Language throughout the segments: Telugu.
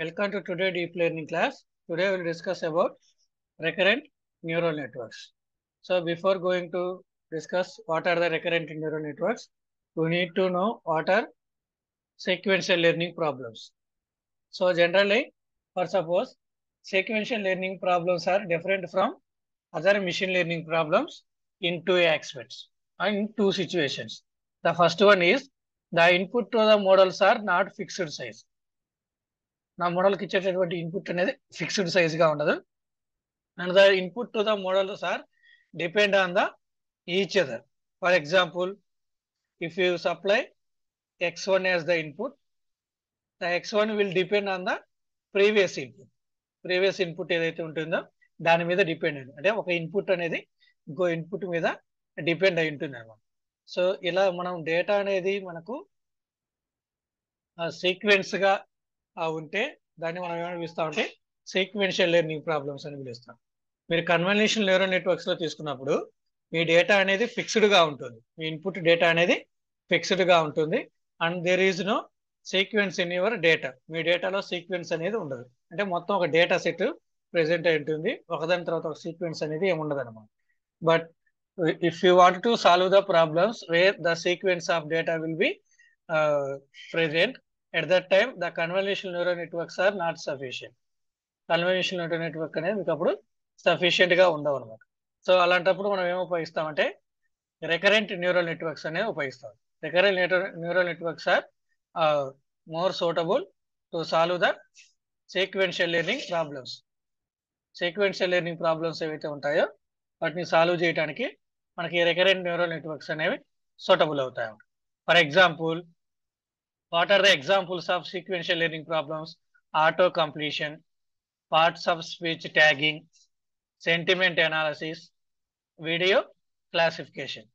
Welcome to today deep learning class. Today we will discuss about recurrent neural networks. So before going to discuss what are the recurrent neural networks, we need to know what are sequential learning problems. So generally, for suppose sequential learning problems are different from other machine learning problems in two aspects and in two situations. The first one is the input to the models are not fixed size. నా మోడల్కి ఇచ్చేటటువంటి ఇన్పుట్ అనేది ఫిక్స్డ్ సైజ్ గా ఉండదు and the input to the models are depend on the each other for example if you supply x one as the input the x one will depend on the previous input previous input ఏదైతే ఉంటుందో దాని మీద డిపెండ్ అయింది అంటే ఒక ఇన్పుట్ అనేది ఇంకో ఇన్పుట్ మీద డిపెండ్ అయి ఉంటుంది అనమాట సో ఇలా మనం డేటా అనేది మనకు సీక్వెన్స్ గా ఉంటే దాన్ని మనం ఏమని పిలుస్తామంటే సీక్వెన్షియల్ లెర్నింగ్ ప్రాబ్లమ్స్ అని పిలుస్తాం మీరు కన్వల్యూషన్ న్యూరల్ నెట్వర్క్స్ లో తీసుకున్నప్పుడు మీ డేటా అనేది ఫిక్స్డ్ గా ఉంటుంది మీ ఇన్పుట్ డేటా అనేది ఫిక్స్డ్ గా ఉంటుంది and there is no sequence in your data మీ డేటాలో సీక్వెన్స్ అనేది ఉండదు అంటే మొత్తం ఒక డేటా సెట్ ప్రెసెంట్ అయి ఉంటుంది ఒకదాని తర్వాత ఒక సీక్వెన్స్ అనేది ఏమి ఉండదు అనమాట but if you want to solve the problems where the sequence of data will be present at that time the convolutional neural networks are not sufficient convolution neural network అనేది మీకు అప్పుడు సఫిషియెంట్ గా ఉండవు అనమాట సో అలాంటప్పుడు మనం ఏం ఉపయోగిస్తామంటే రికరెంట్ న్యూరల్ నెట్వర్క్స్ అనేవి ఉపయోగిస్తాం recurrent neural networks are more suitable to solve the sequential learning problems sequential learning problems ఏవైతే ఉంటాయో వాటిని సాల్వ్ చేయడానికి మనకి రికరెంట్ న్యూరల్ నెట్వర్క్స్ అనేవి సూటబుల్ అవుతాయి for example what are the examples of sequential learning problems auto completion parts of speech tagging sentiment analysis video classification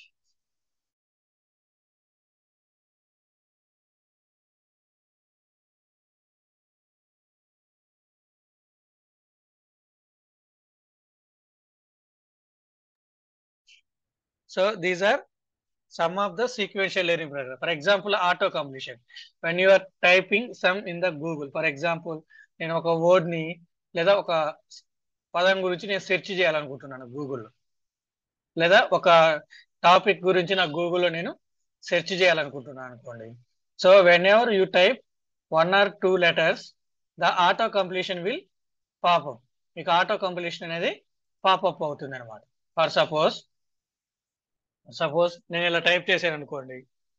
so these are some of the sequential learning program. For example, auto completion. When you are typing some in the Google, for example, నేను ఒక వర్డ్ ని లేదా ఒక పదం గురించి నేను సెర్చ్ చేయాలనుకుంటున్నాను గూగుల్లో లేదా ఒక టాపిక్ గురించి నా గూగుల్లో నేను సెర్చ్ చేయాలనుకుంటున్నాను అనుకోండి so whenever you type one or two letters the auto completion will pop up మీకు ఆటో కంప్లీషన్ అనేది పాపప్ అవుతుంది అనమాట ఫర్ సపోజ్ సపోజ్ నేను ఇలా టైప్ చేశాను అనుకోండి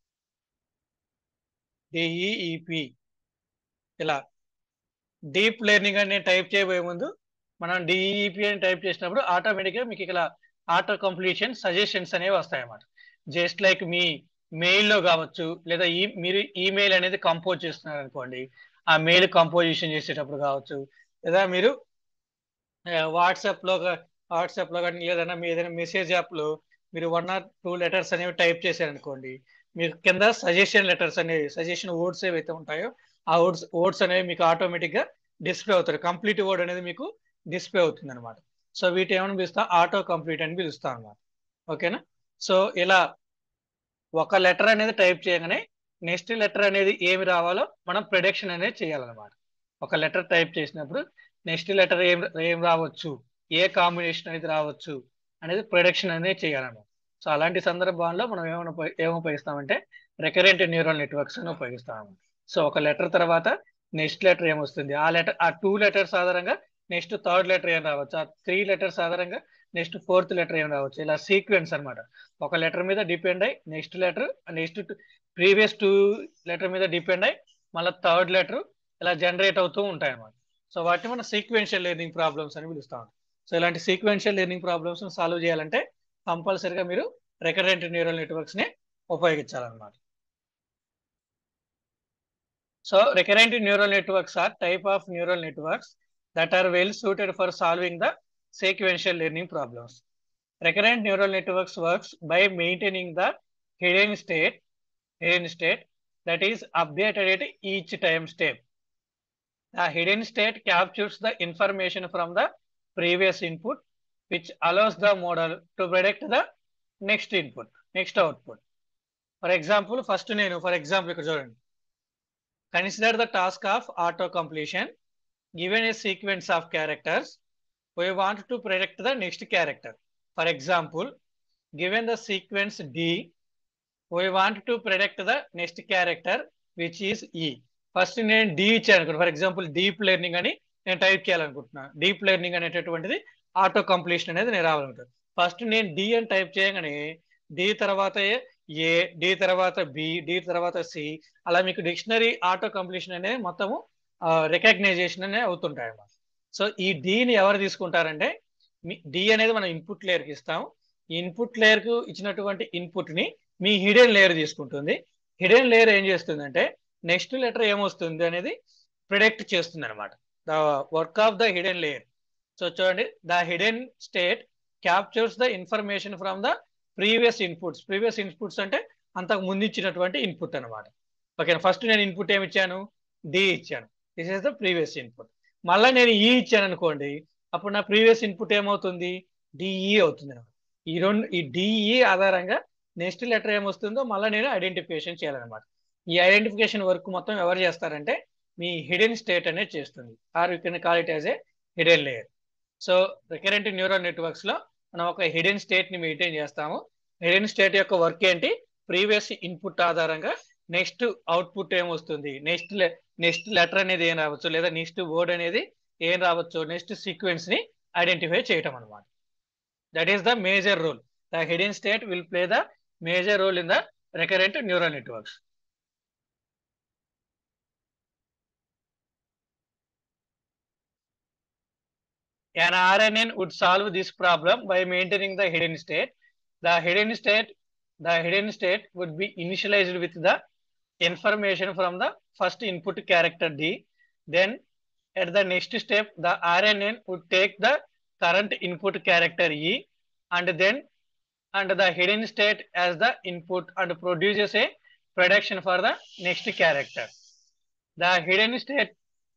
డిఈఈపి ఇలా డీప్ లెర్నింగ్ అని నేను టైప్ చేయబోయే ముందు మనం డిఈఈపి అని టైప్ చేసినప్పుడు ఆటోమేటిక్గా మీకు ఇలా ఆటో కంప్లీషన్ సజెషన్స్ అనేవి వస్తాయి అన్నమాట జస్ట్ లైక్ మీ మెయిల్లో కావచ్చు లేదా ఈ మీరు ఈమెయిల్ అనేది కంపోజ్ చేస్తున్నారు అనుకోండి ఆ మెయిల్ కంపోజిషన్ చేసేటప్పుడు కావచ్చు లేదా మీరు వాట్సాప్లో వాట్సాప్లో కానీ ఏదైనా మీ ఏదైనా మెసేజ్ యాప్లో మీరు వన్ ఆర్ టూ లెటర్స్ అనేవి టైప్ చేశారనుకోండి మీకు కింద సజెషన్ లెటర్స్ అనేవి సజెషన్ వర్డ్స్ ఏవైతే ఉంటాయో ఆ వర్డ్స్ వర్డ్స్ అనేవి మీకు ఆటోమేటిక్గా డిస్ప్లే అవుతాయి కంప్లీట్ వర్డ్ అనేది మీకు డిస్ప్లే అవుతుంది అనమాట సో వీటి ఏమని పిలుస్తాం ఆటో కంప్లీట్ అని పిలుస్తాం అనమాట ఓకేనా సో ఇలా ఒక లెటర్ అనేది టైప్ చేయగానే నెక్స్ట్ లెటర్ అనేది ఏమి రావాలో మనం ప్రొడక్షన్ అనేది చేయాలన్నమాట ఒక లెటర్ టైప్ చేసినప్పుడు నెక్స్ట్ లెటర్ ఏం ఏం రావచ్చు ఏ కాంబినేషన్ అనేది రావచ్చు అనేది ప్రొడక్షన్ అనేది చేయాలన్నమాట సో అలాంటి సందర్భాల్లో మనం ఏమైనా ఏమి ఉపయోగిస్తామంటే రికరెంట్ న్యూరల్ నెట్వర్క్స్ అని ఉపయోగిస్తాము సో ఒక లెటర్ తర్వాత నెక్స్ట్ లెటర్ ఏమొస్తుంది ఆ లెటర్ ఆ టూ లెటర్స్ ఆధారంగా నెక్స్ట్ థర్డ్ లెటర్ ఏం రావచ్చు ఆ త్రీ లెటర్స్ ఆధారంగా నెక్స్ట్ ఫోర్త్ లెటర్ ఏం రావచ్చు ఇలా సీక్వెన్స్ అనమాట ఒక లెటర్ మీద డిపెండ్ అయ్యి next letter next previous two letter మీద డిపెండ్ అయ్యి మళ్ళీ థర్డ్ లెటర్ ఇలా జనరేట్ అవుతూ ఉంటాయి అన్నమాట సో వాటిని మనం సీక్వెన్షియల్ లెర్నింగ్ ప్రాబ్లమ్స్ అని పిలుస్తూ ఉంటాం సో ఇలాంటి సీక్వెన్షియల్ లెర్నింగ్ ప్రాబ్లమ్స్ సాల్వ్ చేయాలంటే కంపల్సరీగా మీరు రికరెంట్ న్యూరల్ నెట్వర్క్స్ ని ఉపయోగించాలన్నమాట so recurrent neural networks are type of neural networks that are well suited for solving the sequential learning problems. Recurrent neural networks works by maintaining the hidden state, hidden state that is updated at each time step. The hidden state captures the information from the previous input, which allows the model to predict the next input, next output. For example first నేను ఫర్ ఎగ్జాంపుల్ ఇక్కడ చూడండి consider the task of auto completion given a sequence of characters we want to predict the next character for example given the sequence D we want to predict the next character which is ఈ ఫస్ట్ నేను డి ఇచ్చాను అనుకుంటున్నాను ఫర్ ఎగ్జాంపుల్ డీప్ లెర్నింగ్ అని నేను టైప్ చేయాలనుకుంటున్నాను డీప్ లెర్నింగ్ అనేటటువంటిది ఆటో కంప్లీషన్ అనేది నేను రావాలనుకుంటాను ఫస్ట్ నేను డి అని టైప్ చేయగానే డి తర్వాత ఏ డి తర్వాత బి డి తర్వాత సి అలా మీకు డిక్షనరీ ఆటో కంప్లీషన్ అనేది మొత్తము రికగ్నైజేషన్ అనేది అవుతుంటాయి అన్నమాట సో ఈ డిని ఎవరు తీసుకుంటారంటే డి అనేది మనం ఇన్పుట్ లేయర్కి ఇస్తాం ఈ ఇన్పుట్ లేయర్కు ఇచ్చినటువంటి ఇన్పుట్ని మీ హిడెన్ లేయర్ తీసుకుంటుంది హిడెన్ లేయర్ ఏం చేస్తుందంటే నెక్స్ట్ లెటర్ ఏమొస్తుంది అనేది ప్రిడిక్ట్ చేస్తుంది అనమాట the work of the hidden layer so చూడండి the hidden state captures the information from the previous inputs previous inputs అంటే అంతకు ముందు ఇచ్చినటువంటి ఇన్పుట్ అనమాట ఓకే ఫస్ట్ నేను ఇన్పుట్ ఏమి ఇచ్చాను డి ఇచ్చాను this is the previous input మళ్ళీ నేను ఈ ఇచ్చాను అనుకోండి అప్పుడు నా ప్రీవియస్ ఇన్పుట్ ఏమవుతుంది డిఈ అవుతుంది ఈ రెండు ఈ డిఈ ఆధారంగా నెక్స్ట్ లెటర్ ఏమొస్తుందో మళ్ళీ నేను ఐడెంటిఫికేషన్ చేయాలన్నమాట ఈ ఐడెంటిఫికేషన్ వర్క్ మొత్తం ఎవరు చేస్తారంటే మీ హిడెన్ స్టేట్ అనేది చేస్తుంది or you can call it as a hidden layer so recurrent neural networks లో మనం ఒక హిడెన్ స్టేట్ ని మెయింటైన్ చేస్తాము హిడెన్ స్టేట్ యొక్క వర్క్ ఏంటి ప్రీవియస్ ఇన్పుట్ ఆధారంగా నెక్స్ట్ అవుట్పుట్ ఏమొస్తుంది నెక్స్ట్ నెక్స్ట్ లెటర్ అనేది ఏం రావచ్చు లేదా నెక్స్ట్ వర్డ్ అనేది ఏం రావచ్చు నెక్స్ట్ సీక్వెన్స్ ని ఐడెంటిఫై చేయటం అనమాట that is the major role the hidden state will play the major role in the recurrent neural networks An RNN would solve this problem by maintaining the hidden state. The hidden state, the hidden state would be initialized with the information from the first input character D. Then at the next step, the RNN would take the current input character E and then and the hidden state as the input and produces a prediction for the next character. The hidden state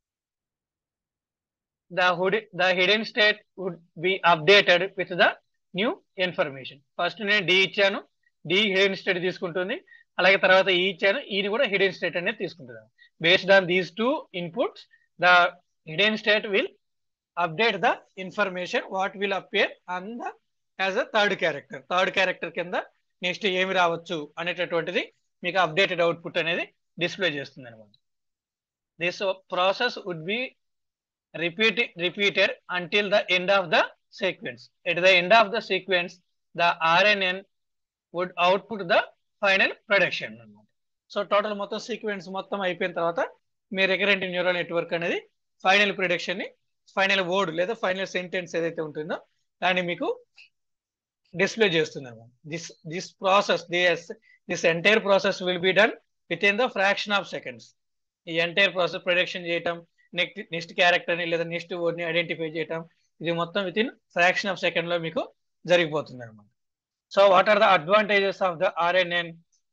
the hood, the hidden state would be updated with the new information first నేను డి ఇచ్చాను డి హిడెన్ స్టేట్ తీసుకుంటుంది అలాగే తర్వాత ఈ ఇచ్చాను ఈని కూడా హిడెన్ స్టేట్ అనేది తీసుకుంటున్నాను based on these two inputs the hidden state will update the information what will appear on the as a third character third character కింద నెక్స్ట్ ఏమి రావచ్చు అనేటటువంటిది మీకు అప్డేటెడ్ అవుట్పుట్ అనేది డిస్ప్లే చేస్తుంది అనమాట this process would be repeat repeated until the end of the sequence. At the end of the sequence, the RNN would output the final prediction. So total మొత్తం సీక్వెన్స్ మొత్తం అయిపోయిన తర్వాత మీ రికరెంట్ న్యూరల్ నెట్వర్క్ అనేది ఫైనల్ ప్రిడిక్షన్ ని ఫైనల్ వర్డ్ లేదా ఫైనల్ సెంటెన్స్ ఏదైతే ఉంటుందో దాన్ని మీకు డిస్ప్లే చేస్తుంది అనమాట this this process this this entire process will be done with in the fraction of seconds ఈ ఎంటైర్ ప్రాసెస్ ప్రొడక్షన్ చేయటం నెక్స్ట్ నెక్స్ట్ క్యారెక్టర్ని లేదా నెక్స్ట్ వర్డ్ని ఐడెంటిఫై చేయటం ఇది మొత్తం with in fraction of second లో మీకు జరిగిపోతుంది అనమాట so what are the advantages of the RNN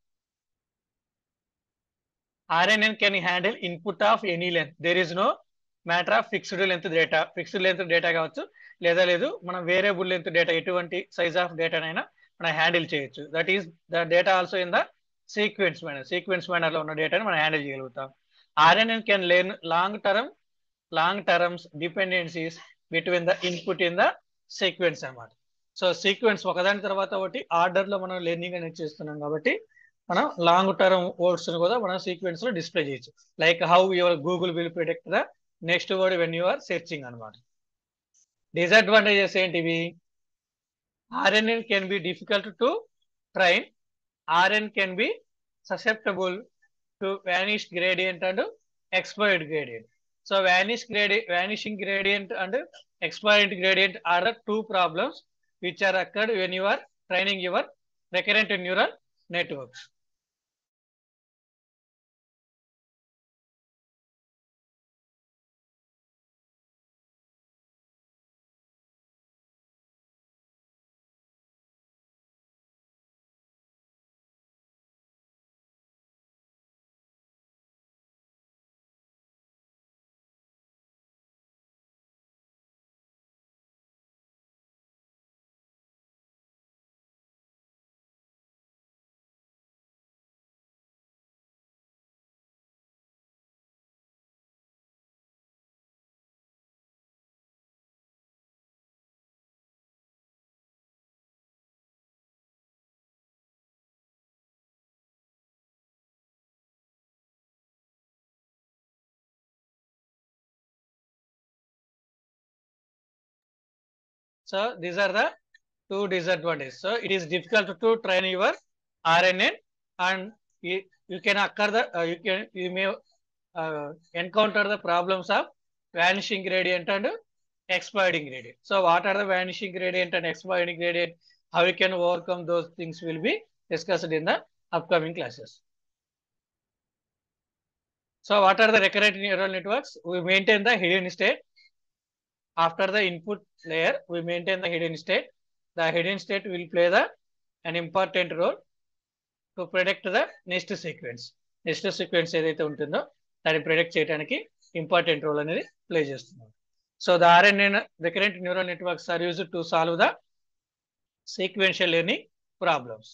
RNN can handle input of any length there is no matter of fixed length data fixed length data కావచ్చు లేదా లేదు మనం వేరియబుల్ లెంత్ డేటా ఎటువంటి సైజ్ ఆఫ్ డేటానైనా మనం హ్యాండిల్ చేయొచ్చు that is the data also in the sequence manner sequence manner లో ఉన్న డేటాని మనం హ్యాండిల్ చేయగలుగుతాం RNN can learn long term, long terms dependencies between the input in the sequence అన్నమాట సో సీక్వెన్స్ ఒకదాని తర్వాత ఒకటి ఆర్డర్ లో మనం లెర్నింగ్ అనేది చేస్తున్నాం కాబట్టి మనం లాంగ్ టర్మ్ వర్డ్స్ కూడా మనం సీక్వెన్స్ లో డిస్ప్లే చేయొచ్చు like how your Google will predict the next word when you are searching అనమాట డిసడ్వాంటేజెస్ ఏంటివి RNN can be difficult to train RNN can be susceptible to vanished gradient and expired gradient. So vanish gradient, vanishing gradient and expired gradient are the two problems which are occurred when you are training your recurrent neural networks. So these are the two disadvantage so it is difficult to train your RNN and you can occur the uh, you can you may uh, encounter the problems of vanishing gradient and expiring gradient so what are the vanishing gradient and expiring gradient how you can overcome those things will be discussed in the upcoming classes so what are the recurrent neural networks we maintain the hidden state after the input layer we maintain the hidden state the hidden state will play the an important role to predict the next sequence next sequence ఏదైతే ఉంటుందో దాన్ని ప్రిడిక్ట్ చేయడానికి ఇంపార్టెంట్ రోల్ అనేది ప్లే చేస్తున్నాం so the RNN recurrent neural networks are use to solve the sequential learning problems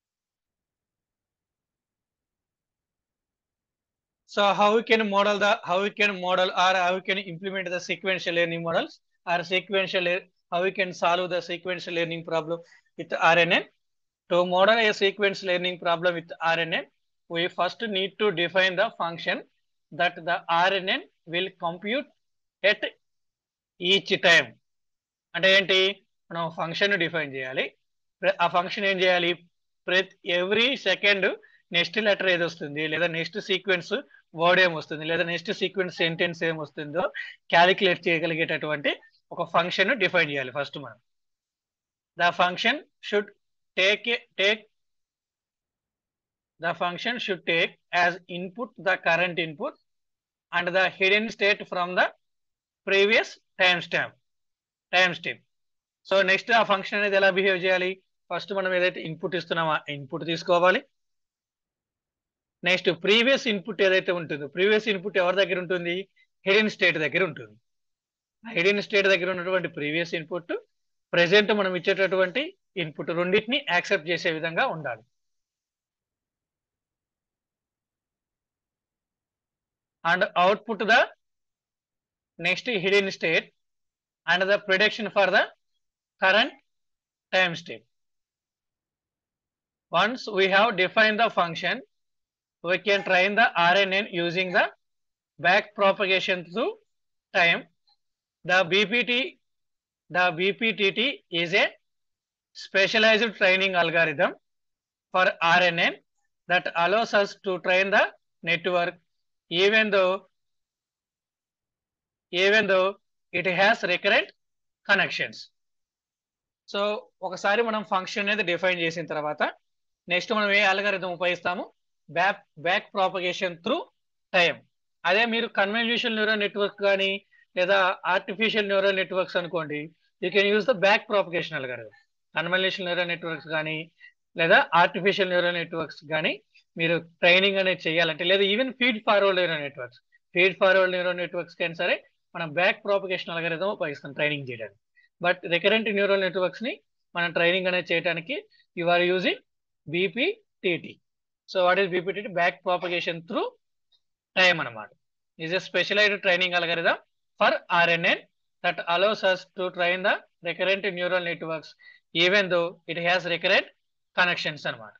so how you can model the how you can model or how you can implement the sequential learning models or sequential how you can solve the sequential learning problem with RNN To model a sequence learning problem with RNN, we first need to define the function that the RNN will compute at each time. అంటే ఏంటి మనం ఫంక్షన్ డిఫైన్ చేయాలి ఆ ఫంక్షన్ ఏం చేయాలి ప్రతి ఎవ్రీ సెకండ్ నెక్స్ట్ లెటర్ ఏది వస్తుంది లేదా నెక్స్ట్ సీక్వెన్స్ వర్డ్ ఏం వస్తుంది లేదా నెక్స్ట్ సీక్వెన్స్ సెంటెన్స్ ఏం వస్తుందో క్యాలిక్యులేట్ చేయగలిగేటటువంటి ఒక ఫంక్షన్ డిఫైన్ చేయాలి ఫస్ట్ మనం the function should take take the function should take as input the current input and the hidden state from the previous timestamp timestamp so next ఆ ఫంక్షన్ అనేది ఎలా బిహేవ్ చేయాలి ఫస్ట్ మనం ఏదైతే ఇన్పుట్ ఇస్తున్నామో ఇన్పుట్ తీసుకోవాలి నెక్స్ట్ ప్రీవియస్ ఇన్పుట్ ఏదైతే ఉంటుందో ప్రీవియస్ ఇన్పుట్ ఎవరి దగ్గర ఉంటుంది హిడెన్ స్టేట్ దగ్గర ఉంటుంది హిడెన్ స్టేట్ దగ్గర ఉన్నటువంటి ప్రీవియస్ ఇన్పుట్ ప్రెసెంట్ మనం ఇచ్చేటటువంటి ఇన్పుట్ రెండింటిని యాక్సెప్ట్ చేసే విధంగా ఉండాలి and output the next hidden state and the production for the current time state once we have define the function we can train the RNN using the back propagation through time. The BPT, the BPTT is a specialized training algorithm for RNN that allows us to train the network even though even though it has recurrent connections. So ఒకసారి మనం ఫంక్షన్ అనేది డిఫైన్ చేసిన తర్వాత నెక్స్ట్ మనం ఏ అల్గారిథం ఉపయోగిస్తాము back back propagation through time అదే మీరు కన్వల్యూషన్ న్యూరల్ నెట్వర్క్ కానీ లేదా ఆర్టిఫిషియల్ న్యూరల్ నెట్వర్క్స్ అనుకోండి you can use the back propagation algorithm convolution neural networks కానీ లేదా ఆర్టిఫిషియల్ న్యూరల్ నెట్వర్క్స్ కానీ మీరు ట్రైనింగ్ అనేది చేయాలంటే లేదా even feed forward neural networks feed forward neural networks కానీ సరే మనం బ్యాక్ ప్రాపగేషన్ అల్గారిథం ఉపయోగిస్తాం ట్రైనింగ్ చేయడానికి బట్ రికరెంట్ న్యూరల్ నెట్వర్క్స్ ని మనం ట్రైనింగ్ అనేది చేయడానికి you are using BPTT so what is BPTT back propagation through time అనమాట is a specialized training algorithm for RNN that allows us to train the recurrent neural networks even though it has recurrent connections అనమాట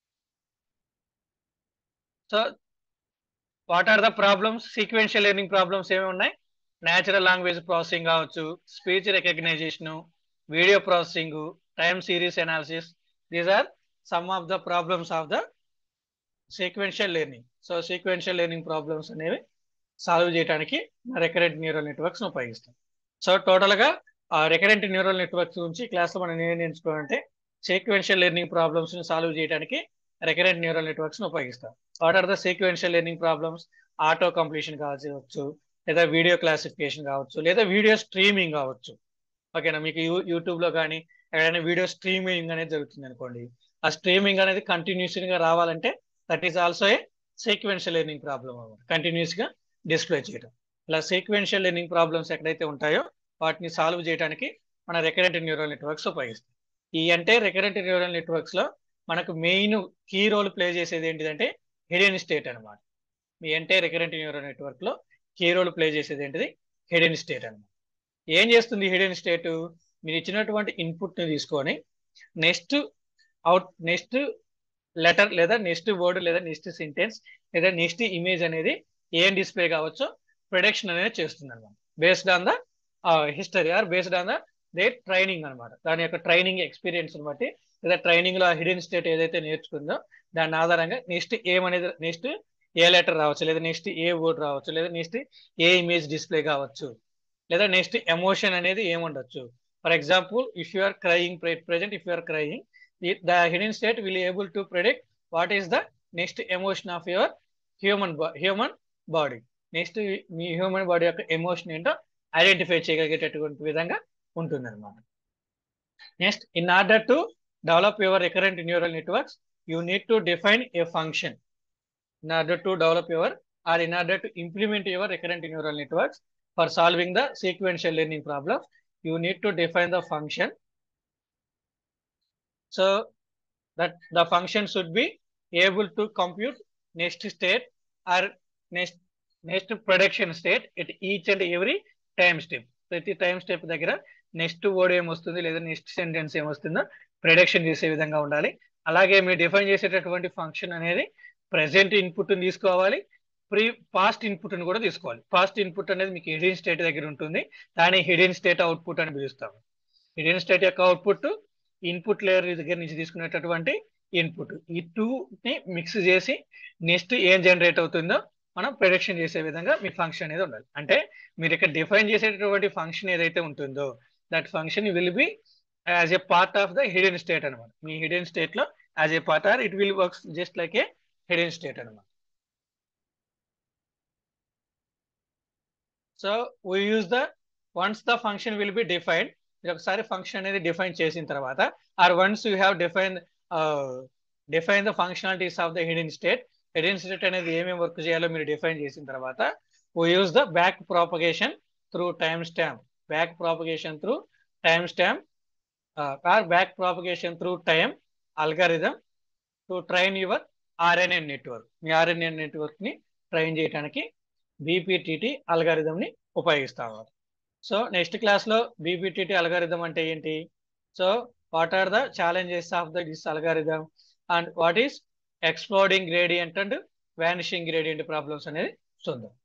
so what are the problems sequential learning problems ఏమి ఉన్నాయి న్యాచురల్ లాంగ్వేజ్ ప్రాసెసింగ్ కావచ్చు speech recognition video processing time series analysis these are some of the problems of the sequential learning so sequential learning problems అనేవి సాల్వ్ చేయడానికి రికరెంట్ న్యూరల్ నెట్వర్క్స్ ఉపయోగిస్తాం సో టోటల్ గా ఆ రికరెంట్ న్యూరల్ నెట్వర్క్స్ గురించి క్లాస్ లో మనం ఏం నేర్చుకోవాలంటే సీక్వెన్షియల్ లెర్నింగ్ ప్రాబ్లమ్స్ ని సాల్వ్ చేయడానికి రికరెంట్ న్యూరల్ నెట్వర్క్స్ ని ఉపయోగిస్తాం what are the sequential learning problems auto completion కావచ్చు లేదా వీడియో క్లాసిఫికేషన్ కావచ్చు లేదా వీడియో స్ట్రీమింగ్ కావచ్చు ఓకేనా మీకు యూ యూట్యూబ్ లో కానీ ఎక్కడైనా వీడియో స్ట్రీమింగ్ అనేది జరుగుతుంది అనుకోండి ఆ స్ట్రీమింగ్ అనేది కంటిన్యూస్ గా రావాలంటే that is also a sequential learning problem అనమాట కంటిన్యూస్ గా డిస్ప్లే చేయడం ఇలా సీక్వెన్షియల్ లెర్నింగ్ ప్రాబ్లమ్స్ ఎక్కడైతే ఉంటాయో వాటిని సాల్వ్ చేయడానికి మన రికరెంట్ న్యూరల్ నెట్వర్క్స్ ఉపయోగిస్తాం ఈ అంటే రికరెంట్ న్యూరల్ నెట్వర్క్స్ లో మనకు మెయిన్ కీ రోల్ ప్లే చేసేది ఏంటిదంటే హిడెన్ స్టేట్ అనమాట మీ అంటే రికరెంట్ న్యూరల్ నెట్వర్క్ లో కీ రోల్ ప్లే చేసేది ఏంటిది హిడెన్ స్టేట్ అనమాట ఏం చేస్తుంది హిడెన్ స్టేట్ మీరు ఇచ్చినటువంటి ఇన్పుట్ ని తీసుకొని నెక్స్ట్ అవుట్ నెక్స్ట్ లెటర్ లేదా నెక్స్ట్ వర్డ్ లేదా నెక్స్ట్ సెంటెన్స్ లేదా నెక్స్ట్ ఇమేజ్ అనేది ఏం డిస్ప్లే కావచ్చో ప్రొడక్షన్ అనేది చేస్తుంది అనమాట based on the history or based on the their training అనమాట దాని యొక్క ట్రైనింగ్ ఎక్స్పీరియన్స్ బట్టి లేదా ట్రైనింగ్ లో హిడెన్ స్టేట్ ఏదైతే నేర్చుకుందో దాని ఆధారంగా నెక్స్ట్ ఏమనేది నెక్స్ట్ ఏ లెటర్ రావచ్చు లేదా నెక్స్ట్ ఏ వర్డ్ రావచ్చు లేదా నెక్స్ట్ ఏ ఇమేజ్ డిస్ప్లే కావచ్చు లేదా నెక్స్ట్ ఎమోషన్ అనేది ఏముండొచ్చు for example if you are crying present if you are crying the hidden state will able to predict what is the next emotion of your human human body next మీ హ్యూమన్ బాడీ యొక్క ఎమోషన్ ఏంటో ఐడెంటిఫై చేయగలిగేటటువంటి విధంగా ఉంటుంది అనమాట next in order to develop your recurrent neural networks you need to define a function in order to develop your or in order to implement your recurrent neural networks for solving the sequential learning problems you need to define the function so that the function should be able to compute next state or next next prediction state at each and every time step ప్రతి టైం స్టెప్ దగ్గర నెక్స్ట్ వర్డ్ ఏమొస్తుంది లేదా నెక్స్ట్ సెంటెన్స్ ఏమొస్తుందో ప్రిడిక్షన్ చేసే విధంగా ఉండాలి అలాగే మీరు డిఫైన్ చేసేటటువంటి ఫంక్షన్ అనేది ప్రెసెంట్ ఇన్పుట్ తీసుకోవాలి ప్రీ పాస్ట్ ఇన్పుట్ కూడా తీసుకోవాలి పాస్ట్ ఇన్పుట్ అనేది మీకు హిడెన్ స్టేట్ దగ్గర ఉంటుంది దాని హిడెన్ స్టేట్ అవుట్పుట్ అని పిలుస్తాము హిడెన్ స్టేట్ యొక్క అవుట్పుట్ ఇన్పుట్ లేయర్ దగ్గర నుంచి తీసుకునేటటువంటి ఇన్పుట్ ఈ టూ ని మిక్స్ చేసి నెక్స్ట్ ఏం జనరేట్ అవుతుందో మనం ప్రొడక్షన్ చేసే విధంగా మీ ఫంక్షన్ అనేది ఉండాలి అంటే మీరు ఇక్కడ డిఫైన్ చేసేటటువంటి ఫంక్షన్ ఏదైతే ఉంటుందో that function will be as a part of the hidden state అనమాట మీ హిడెన్ స్టేట్ లో as a part or it will works just like a hidden state అనమాట so we use the once the function will be defined మీరు ఒకసారి ఫంక్షన్ అనేది డిఫైన్ చేసిన తర్వాత or once you have define define the functionalities of the hidden state hidden state అనేది ఏమేమి వర్క్ చేయాలో మీరు డిఫైన్ చేసిన తర్వాత we use the back propagation through time stamp back propagation through time stamp or back propagation through time algorithm to train your RNN network మీ ఆర్ఎన్ఎన్ నెట్వర్క్ ని ట్రైన్ చేయడానికి బీపీటీటీ అల్గారిథం ని ఉపయోగిస్తాము సో నెక్స్ట్ క్లాస్ లో బీపీటీటీ అల్గారిథం అంటే ఏంటి so what are the challenges of the this algorithm and what is exploding gradient and vanishing gradient problems అనేది చూద్దాం